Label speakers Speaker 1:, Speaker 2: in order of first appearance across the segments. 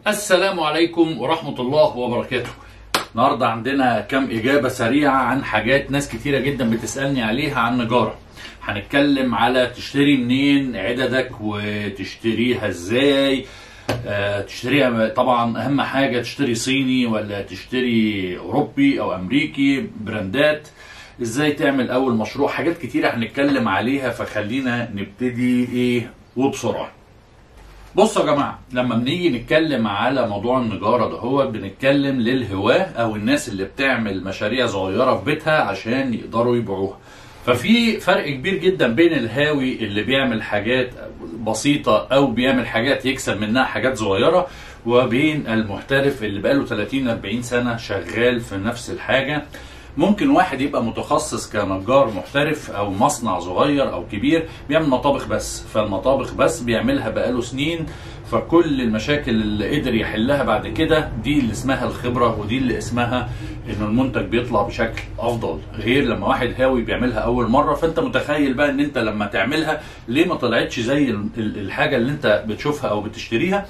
Speaker 1: السلام عليكم ورحمة الله وبركاته النهاردة عندنا كم إجابة سريعة عن حاجات ناس كتيرة جدا بتسألني عليها عن نجارة هنتكلم على تشتري منين عددك وتشتريها ازاي آه، تشتريها طبعا اهم حاجة تشتري صيني ولا تشتري اوروبي او امريكي براندات ازاي تعمل اول مشروع حاجات كتيرة هنتكلم عليها فخلينا نبتدي ايه وبسرعة بصوا يا جماعه لما بنيجي نتكلم على موضوع النجاره ده هو بنتكلم للهواه او الناس اللي بتعمل مشاريع صغيره في بيتها عشان يقدروا يبيعوها ففي فرق كبير جدا بين الهاوي اللي بيعمل حاجات بسيطه او بيعمل حاجات يكسب منها حاجات صغيره وبين المحترف اللي بقاله 30 40 سنه شغال في نفس الحاجه ممكن واحد يبقى متخصص كنجار محترف او مصنع صغير او كبير بيعمل مطابخ بس فالمطابخ بس بيعملها بقاله سنين فكل المشاكل اللي قدر يحلها بعد كده دي اللي اسمها الخبرة ودي اللي اسمها ان المنتج بيطلع بشكل افضل غير لما واحد هاوي بيعملها اول مرة فانت متخيل بقى ان انت لما تعملها ليه ما طلعتش زي ال- ال- الحاجة اللي انت بتشوفها او بتشتريها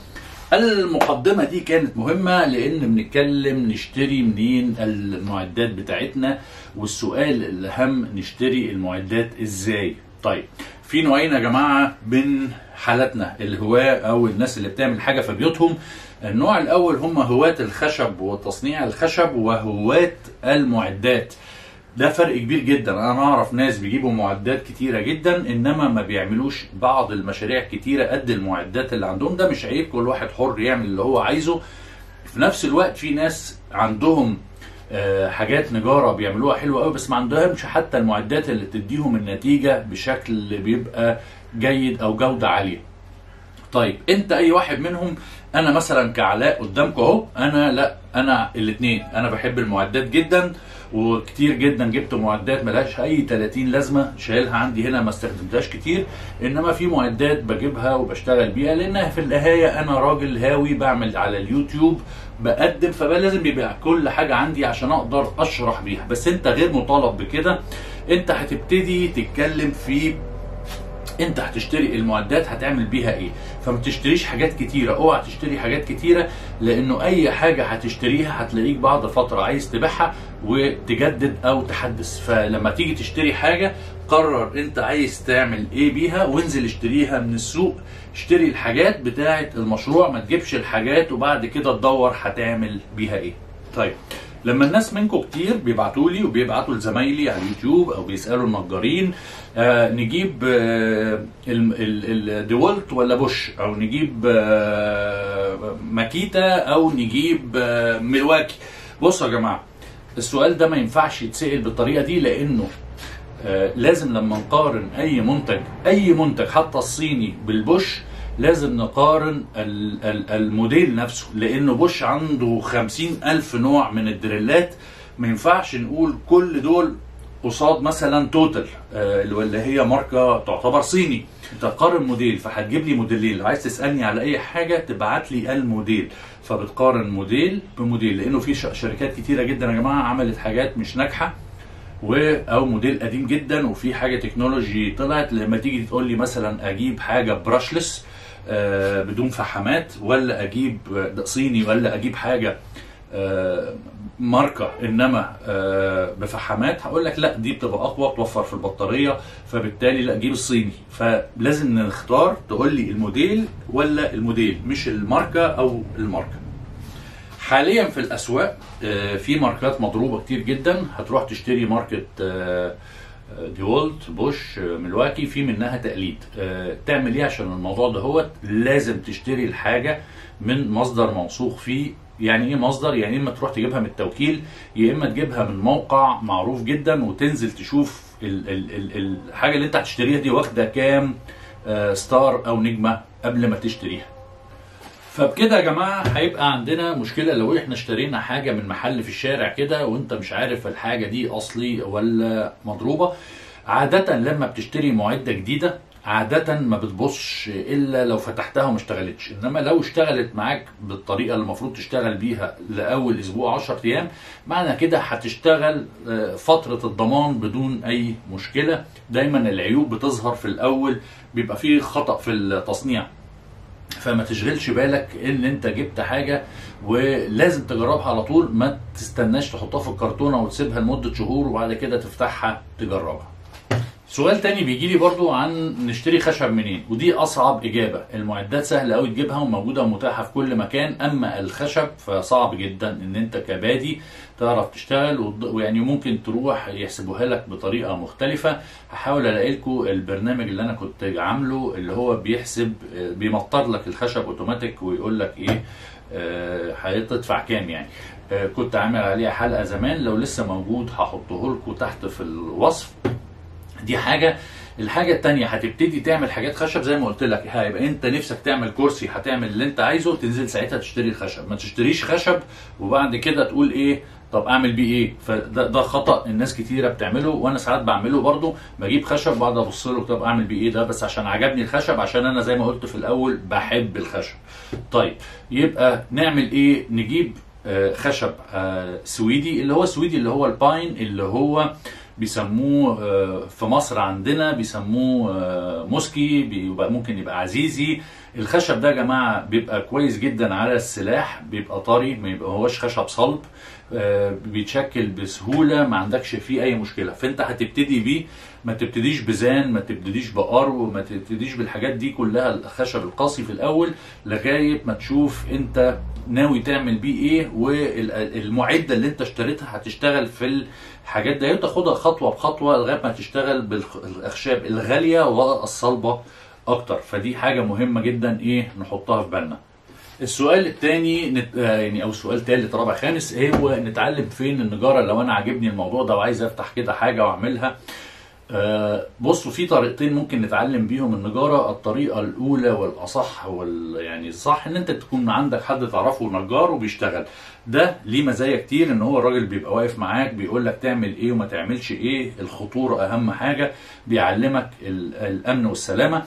Speaker 1: المقدمة دي كانت مهمة لأن بنتكلم نشتري منين المعدات بتاعتنا والسؤال الأهم نشتري المعدات إزاي طيب في نوعين يا جماعة من حالتنا الهواة أو الناس اللي بتعمل حاجة في بيوتهم النوع الأول هم هواة الخشب وتصنيع الخشب وهواة المعدات ده فرق كبير جدا انا اعرف ناس بيجيبوا معدات كتيره جدا انما ما بيعملوش بعض المشاريع كتيره قد المعدات اللي عندهم ده مش عيب كل واحد حر يعمل اللي هو عايزه في نفس الوقت في ناس عندهم آه، حاجات نجاره بيعملوها حلوه قوي بس ما عندهمش حتى المعدات اللي تديهم النتيجه بشكل بيبقى جيد او جوده عاليه طيب انت اي واحد منهم انا مثلا كعلاء قدامكم اهو انا لا انا الاثنين انا بحب المعدات جدا وكتير جدا جبت معدات ملهاش اي 30 لازمه شايلها عندي هنا ما استخدمتهاش كتير انما في معدات بجيبها وبشتغل بيها لانها في النهايه انا راجل هاوي بعمل على اليوتيوب بقدم فبقى لازم يبقى كل حاجه عندي عشان اقدر اشرح بيها بس انت غير مطالب بكده انت هتبتدي تتكلم في انت هتشتري المعدات هتعمل بيها ايه فما تشتريش حاجات كتيره اوعى تشتري حاجات كتيره لانه اي حاجه هتشتريها هتلاقيك بعد فتره عايز تبيعها وتجدد او تحدث فلما تيجي تشتري حاجه قرر انت عايز تعمل ايه بيها وانزل اشتريها من السوق اشتري الحاجات بتاعه المشروع ما تجيبش الحاجات وبعد كده تدور هتعمل بيها ايه طيب لما الناس منكم كتير بيبعتوا لي وبيبعتوا لزمايلي على اليوتيوب او بيسالوا النجارين آه نجيب آه ال- ال- الديولت ولا بوش او نجيب آه ماكيتا او نجيب آه ملواكي بصوا يا جماعه السؤال ده ما ينفعش يتسال بالطريقه دي لانه آه، لازم لما نقارن اي منتج اي منتج حتى الصيني بالبوش لازم نقارن ال- ال- الموديل نفسه لانه بوش عنده خمسين الف نوع من الدريلات ما ينفعش نقول كل دول قصاد مثلا توتال آه، اللي هي ماركه تعتبر صيني انت تقارن موديل فهتجيب لي موديلين لو عايز تسالني على اي حاجه تبعت لي الموديل فبتقارن موديل بموديل لانه في ش- شركات كتيره جدا يا جماعه عملت حاجات مش ناجحه و او موديل قديم جدا وفي حاجه تكنولوجي طلعت لما تيجي تقول لي مثلا اجيب حاجه براشلس آه، بدون فحامات ولا اجيب آه، صيني ولا اجيب حاجه آه، ماركه انما آه، بفحامات هقول لك لا دي بتبقى اقوى توفر في البطاريه فبالتالي لا جيب الصيني فلازم نختار تقول لي الموديل ولا الموديل مش الماركه او الماركه حاليا في الاسواق آه، في ماركات مضروبه كتير جدا هتروح تشتري ماركه آه، آه، ديولت بوش آه، ملواكي في منها تقليد آه، تعمل ايه عشان الموضوع ده هو لازم تشتري الحاجه من مصدر موثوق فيه يعني ايه مصدر يعني اما تروح تجيبها من التوكيل يا اما تجيبها من موقع معروف جدا وتنزل تشوف ال ال ال الحاجه اللي انت هتشتريها دي واخده كام آه، ستار او نجمه قبل ما تشتريها فبكده يا جماعه هيبقى عندنا مشكله لو احنا اشترينا حاجه من محل في الشارع كده وانت مش عارف الحاجه دي اصلي ولا مضروبه عاده لما بتشتري معده جديده عادة ما بتبصش الا لو فتحتها وما اشتغلتش انما لو اشتغلت معاك بالطريقة اللي المفروض تشتغل بيها لاول اسبوع 10 ايام معنى كده هتشتغل آه، فترة الضمان بدون اي مشكلة دايما العيوب بتظهر في الاول بيبقى فيه خطأ في التصنيع فما تشغلش بالك ان انت جبت حاجه ولازم تجربها على طول ما تستناش تحطها في الكرتونه وتسيبها لمده شهور وبعد كده تفتحها تجربها سؤال تاني بيجي لي برضو عن نشتري خشب منين ودي اصعب اجابه المعدات سهله قوي تجيبها وموجوده ومتاحه في كل مكان اما الخشب فصعب جدا ان انت كبادي تعرف تشتغل وض- ويعني ممكن تروح يحسبوها لك بطريقه مختلفه هحاول الاقي لكم البرنامج اللي انا كنت عامله اللي هو بيحسب آه، بيمطر لك الخشب اوتوماتيك ويقول لك ايه آه، هتدفع كام يعني آه، كنت عامل عليها حلقه زمان لو لسه موجود هحطه لكم تحت في الوصف دي حاجه الحاجه التانية هتبتدي تعمل حاجات خشب زي ما قلت لك هيبقى انت نفسك تعمل كرسي هتعمل اللي انت عايزه تنزل ساعتها تشتري الخشب ما تشتريش خشب وبعد كده تقول ايه طب اعمل بيه ايه فده ده خطا الناس كتيره بتعمله وانا ساعات بعمله برضو بجيب خشب بقعد ابص له طب اعمل بيه ايه ده بس عشان عجبني الخشب عشان انا زي ما قلت في الاول بحب الخشب طيب يبقى نعمل ايه نجيب آه، خشب آه، سويدي اللي هو السويدي اللي هو الباين اللي هو بيسموه آه، في مصر عندنا بيسموه آه، موسكي بيبقى ممكن يبقى عزيزي الخشب ده يا جماعه بيبقى كويس جدا على السلاح بيبقى طري ما يبقى هوش خشب صلب آه، بيتشكل بسهوله ما عندكش فيه اي مشكله فانت هتبتدي بيه ما تبتديش بزان ما تبتديش بقرو ما تبتديش بالحاجات دي كلها الخشب القاسي في الاول لغايه ما تشوف انت ناوي تعمل بيه ايه والمعده اللي انت اشتريتها هتشتغل في الحاجات دي تاخدها خطوه بخطوه لغايه ما تشتغل بالاخشاب الغاليه والصلبه اكتر فدي حاجه مهمه جدا ايه نحطها في بالنا السؤال الثاني نت... آه يعني او سؤال ثالث رابع خامس هو نتعلم فين النجاره لو انا عاجبني الموضوع ده وعايز افتح كده حاجه واعملها آه بصوا في طريقتين ممكن نتعلم بيهم النجاره الطريقه الاولى والاصح وال يعني الصح ان انت تكون عندك حد تعرفه نجار وبيشتغل ده ليه مزايا كتير ان هو الراجل بيبقى واقف معاك بيقول لك تعمل ايه وما تعملش ايه الخطوره اهم حاجه بيعلمك ال- الامن والسلامه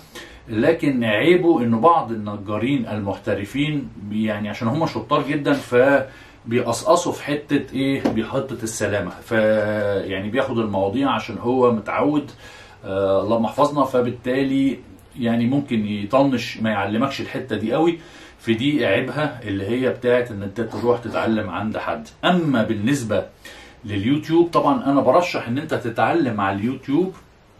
Speaker 1: لكن عيبه انه بعض النجارين المحترفين بي- يعني عشان هم شطار جدا ف بيقصقصوا في حته ايه بحته السلامه ف يعني بياخد المواضيع عشان هو متعود آه اللهم احفظنا فبالتالي يعني ممكن يطنش ما يعلمكش الحته دي قوي في دي عيبها اللي هي بتاعت ان انت تروح تتعلم عند حد اما بالنسبه لليوتيوب طبعا انا برشح ان انت تتعلم على اليوتيوب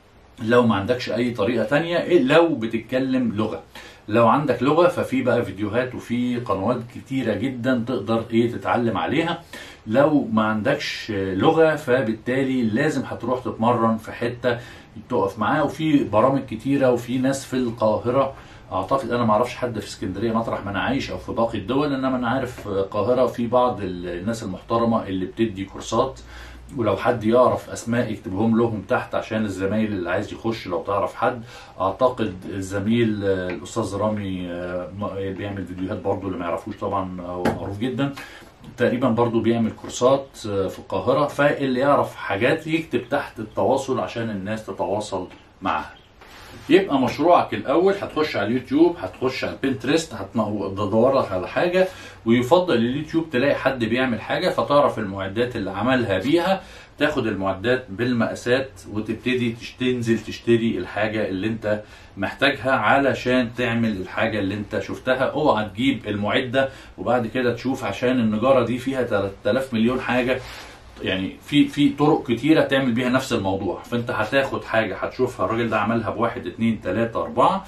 Speaker 1: لو ما عندكش اي طريقه تانية إيه لو بتتكلم لغه لو عندك لغه ففي بقى فيديوهات وفي قنوات كتيره جدا تقدر ايه تتعلم عليها لو ما عندكش لغه فبالتالي لازم هتروح تتمرن في حته تقف معاه وفي برامج كتيره وفي ناس في القاهره اعتقد انا ما اعرفش حد في اسكندريه مطرح ما انا عايش او في باقي الدول انما انا عارف في القاهره في بعض الناس المحترمه اللي بتدي كورسات ولو حد يعرف اسماء يكتبهم لهم تحت عشان الزمايل اللي عايز يخش لو تعرف حد اعتقد الزميل آه، الاستاذ رامي آه، م- بيعمل فيديوهات برضو اللي ما يعرفوش طبعا هو معروف جدا تقريبا برضو بيعمل كورسات آه، في القاهرة فاللي يعرف حاجات يكتب تحت التواصل عشان الناس تتواصل معها يبقى مشروعك الاول هتخش على اليوتيوب هتخش على البنترست هتدور لك على حاجه ويفضل اليوتيوب تلاقي حد بيعمل حاجه فتعرف المعدات اللي عملها بيها تاخد المعدات بالمقاسات وتبتدي تش- تنزل تشتري الحاجه اللي انت محتاجها علشان تعمل الحاجه اللي انت شفتها اوعى تجيب المعده وبعد كده تشوف عشان النجاره دي فيها 3000 مليون حاجه يعني في في طرق كتيرة تعمل بيها نفس الموضوع فانت هتاخد حاجة هتشوفها الراجل ده عملها بواحد اتنين تلاتة اربعة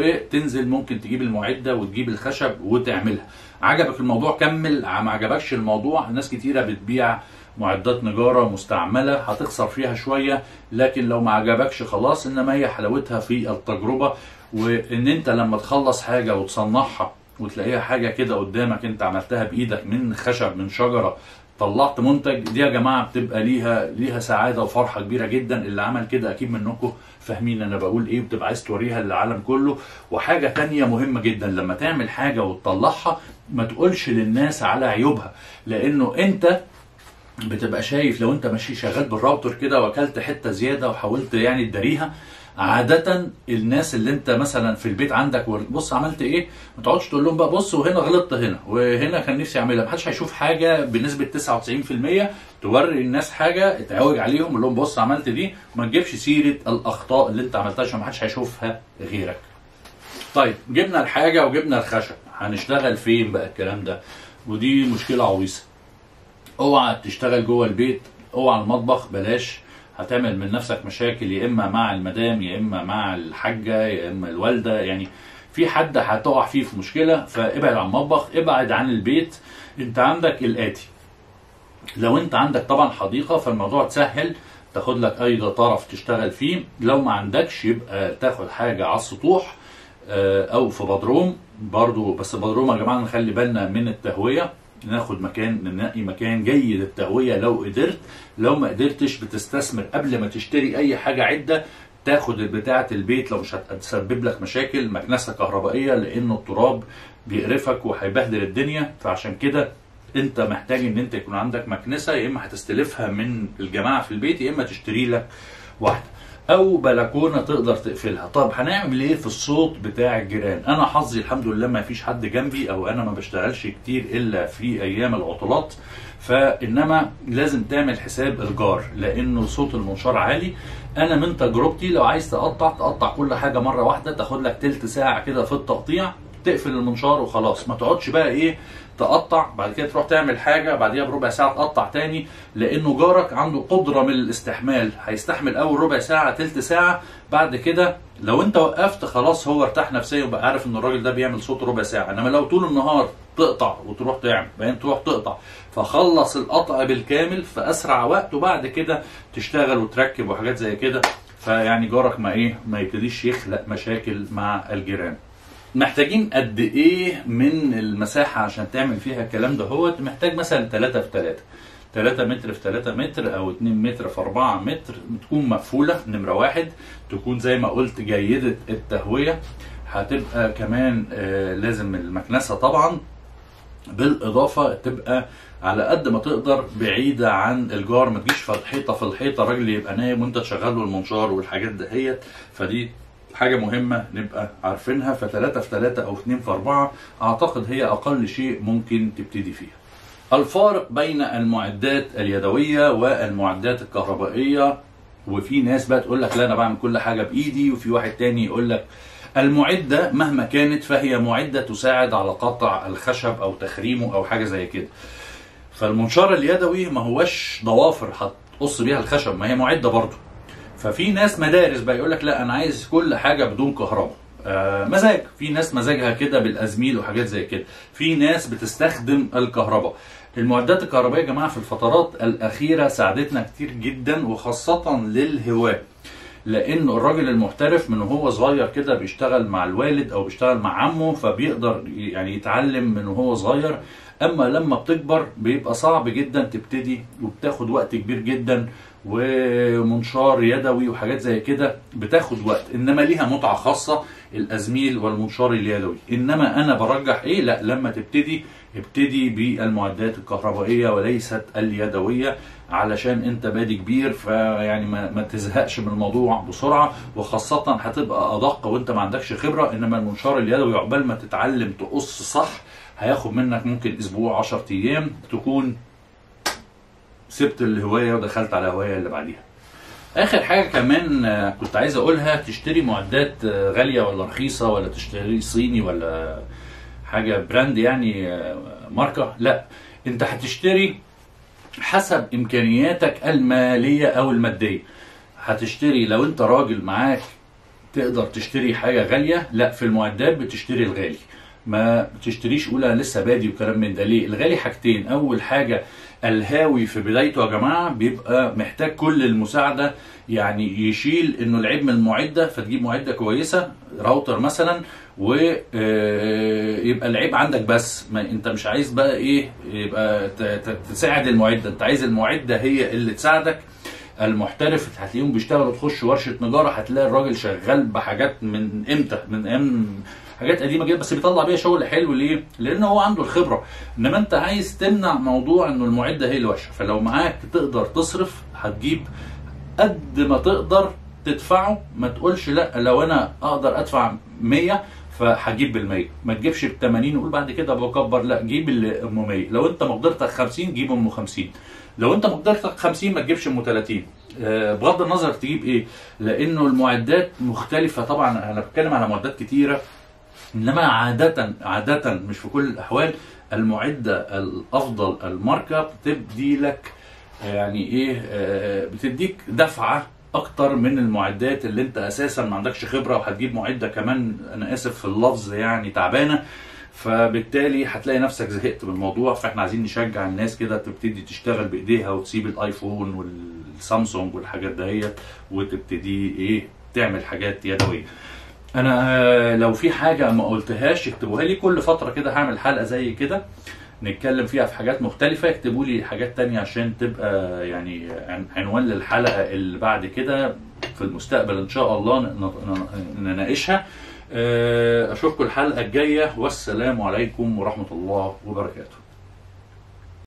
Speaker 1: وتنزل ممكن تجيب المعدة وتجيب الخشب وتعملها عجبك الموضوع كمل ما عجبكش الموضوع ناس كتيرة بتبيع معدات نجارة مستعملة هتخسر فيها شوية لكن لو ما عجبكش خلاص انما هي حلاوتها في التجربة وان انت لما تخلص حاجة وتصنعها وتلاقيها حاجة كده قدامك انت عملتها بايدك من خشب من شجرة طلعت منتج دي يا جماعه بتبقى ليها ليها سعاده وفرحه كبيره جدا اللي عمل كده اكيد منكم فاهمين انا بقول ايه وبتبقى عايز توريها للعالم كله وحاجه تانية مهمه جدا لما تعمل حاجه وتطلعها ما تقولش للناس على عيوبها لانه انت بتبقى شايف لو انت ماشي شغال بالراوتر كده واكلت حته زياده وحاولت يعني تداريها عادة الناس اللي انت مثلا في البيت عندك ور- بص عملت ايه ما تقعدش تقول لهم بقى بص وهنا غلطت هنا وهنا كان نفسي اعملها ما حدش هيشوف حاجه بنسبه 99% توري الناس حاجه تعوج عليهم قول لهم بص عملت دي وما تجيبش سيره الاخطاء اللي انت عملتها عشان ما حدش هيشوفها غيرك طيب جبنا الحاجه وجبنا الخشب هنشتغل فين بقى الكلام ده ودي مشكله عويصه اوعى تشتغل جوه البيت اوعى المطبخ بلاش هتعمل من نفسك مشاكل يا اما مع المدام يا اما مع الحاجه يا اما الوالده يعني في حد هتقع فيه في مشكله فابعد عن المطبخ ابعد عن البيت انت عندك الاتي لو انت عندك طبعا حديقه فالموضوع سهل تاخد لك اي طرف تشتغل فيه لو ما عندكش يبقى تاخد حاجه على السطوح آه، او في بدروم برضو بس بدروم يا جماعه نخلي بالنا من التهويه ناخد مكان ننقي مكان جيد التهويه لو قدرت لو ما قدرتش بتستثمر قبل ما تشتري اي حاجه عده تاخد بتاعه البيت لو مش هتسبب لك مشاكل مكنسه كهربائيه لانه التراب بيقرفك وهيبهدل الدنيا فعشان كده انت محتاج ان انت يكون عندك مكنسه يا اما هتستلفها من الجماعه في البيت يا اما تشتري لك واحده او بلكونه تقدر تقفلها طب هنعمل ايه في الصوت بتاع الجيران انا حظي الحمد لله ما فيش حد جنبي او انا ما بشتغلش كتير الا في ايام العطلات فانما لازم تعمل حساب الجار لانه صوت المنشار عالي انا من تجربتي لو عايز تقطع تقطع كل حاجه مره واحده تاخد لك تلت ساعه كده في التقطيع تقفل المنشار وخلاص ما تقعدش بقى ايه تقطع بعد كده تروح تعمل حاجه بعديها بربع ساعه تقطع تاني لانه جارك عنده قدره من الاستحمال هيستحمل اول ربع ساعه تلت ساعه بعد كده لو انت وقفت خلاص هو ارتاح نفسيا وبقى عارف ان الراجل ده بيعمل صوت ربع ساعه انما لو طول النهار تقطع وتروح تعمل بعدين تروح تقطع فخلص القطع بالكامل في اسرع وقت وبعد كده تشتغل وتركب وحاجات زي كده فيعني جارك ما ايه ما يبتديش يخلق مشاكل مع الجيران محتاجين قد ايه من المساحه عشان تعمل فيها الكلام ده هو محتاج مثلا 3 في 3 3 متر في 3 متر او 2 متر في 4 متر تكون مقفوله نمره واحد تكون زي ما قلت جيده التهويه هتبقى كمان آه لازم المكنسه طبعا بالاضافه تبقى على قد ما تقدر بعيده عن الجار ما تجيش في الحيطه في الحيطه الراجل يبقى نايم وانت تشغل له المنشار والحاجات دهيت فدي حاجة مهمة نبقى عارفينها فتلاتة في تلاتة أو اتنين في أربعة أعتقد هي أقل شيء ممكن تبتدي فيها. الفارق بين المعدات اليدوية والمعدات الكهربائية وفي ناس بقى تقول لك لا أنا بعمل كل حاجة بإيدي وفي واحد تاني يقول لك المعدة مهما كانت فهي معدة تساعد على قطع الخشب أو تخريمه أو حاجة زي كده. فالمنشار اليدوي ما هوش ضوافر هتقص بيها الخشب ما هي معدة برضه. ففي ناس مدارس بقى يقول لك لا انا عايز كل حاجه بدون كهرباء آه مزاج في ناس مزاجها كده بالازميل وحاجات زي كده في ناس بتستخدم الكهرباء المعدات الكهربائيه يا جماعه في الفترات الاخيره ساعدتنا كتير جدا وخاصه للهواة لان الراجل المحترف من وهو صغير كده بيشتغل مع الوالد او بيشتغل مع عمه فبيقدر يعني يتعلم من وهو صغير اما لما بتكبر بيبقى صعب جدا تبتدي وبتاخد وقت كبير جدا ومنشار يدوي وحاجات زي كده بتاخد وقت انما ليها متعه خاصه الازميل والمنشار اليدوي انما انا برجح ايه لا لما تبتدي ابتدي بالمعدات الكهربائيه وليست اليدويه علشان انت بادي كبير فيعني ما, ما تزهقش من الموضوع بسرعه وخاصه هتبقى ادق وانت ما عندكش خبره انما المنشار اليدوي عقبال ما تتعلم تقص صح هياخد منك ممكن اسبوع 10 ايام تكون سبت الهوايه ودخلت على الهوايه اللي بعديها اخر حاجه كمان آه، كنت عايز اقولها تشتري معدات آه، غاليه ولا رخيصه ولا تشتري صيني ولا حاجه براند يعني آه، ماركه لا انت هتشتري حسب امكانياتك الماليه او الماديه هتشتري لو انت راجل معاك تقدر تشتري حاجه غاليه لا في المعدات بتشتري الغالي ما بتشتريش اولى لسه بادي وكلام من ده ليه الغالي حاجتين اول حاجه الهاوي في بدايته يا جماعه بيبقى محتاج كل المساعده يعني يشيل انه العيب من المعده فتجيب معده كويسه راوتر مثلا ويبقى العيب عندك بس ما انت مش عايز بقى ايه يبقى ت- ت- تساعد المعده انت عايز المعده هي اللي تساعدك المحترف هتلاقيهم بيشتغلوا تخش ورشه نجاره هتلاقي الراجل شغال بحاجات من امتى من ايام حاجات قديمه جدا بس بيطلع بيها شغل حلو ليه؟ لان هو عنده الخبره انما انت عايز تمنع موضوع انه المعده هي اللي وحشه فلو معاك تقدر تصرف هتجيب قد ما تقدر تدفعه ما تقولش لا لو انا اقدر ادفع 100 فهجيب بال 100 ما تجيبش ب 80 وقول بعد كده بكبر لا جيب اللي ام 100 لو انت مقدرتك 50 جيب ام 50 لو انت مقدرتك 50 ما تجيبش ام 30 آه، بغض النظر تجيب ايه لانه المعدات مختلفه طبعا انا بتكلم على معدات كتيره انما عاده عاده مش في كل الاحوال المعده الافضل الماركه بتدي لك يعني ايه آه، بتديك دفعه اكتر من المعدات اللي انت اساسا ما عندكش خبره وهتجيب معده كمان انا اسف في اللفظ يعني تعبانه فبالتالي هتلاقي نفسك زهقت من الموضوع فاحنا عايزين نشجع الناس كده تبتدي تشتغل بايديها وتسيب الايفون والسامسونج والحاجات دهيت وتبتدي ايه تعمل حاجات يدويه انا لو في حاجه ما قلتهاش اكتبوها لي كل فتره كده هعمل حلقه زي كده نتكلم فيها في حاجات مختلفة اكتبوا لي حاجات تانية عشان تبقى يعني عن- عنوان للحلقة اللي بعد كده في المستقبل ان شاء الله ن- ن- نناقشها أه، اشوفكم الحلقة الجاية والسلام عليكم ورحمة الله وبركاته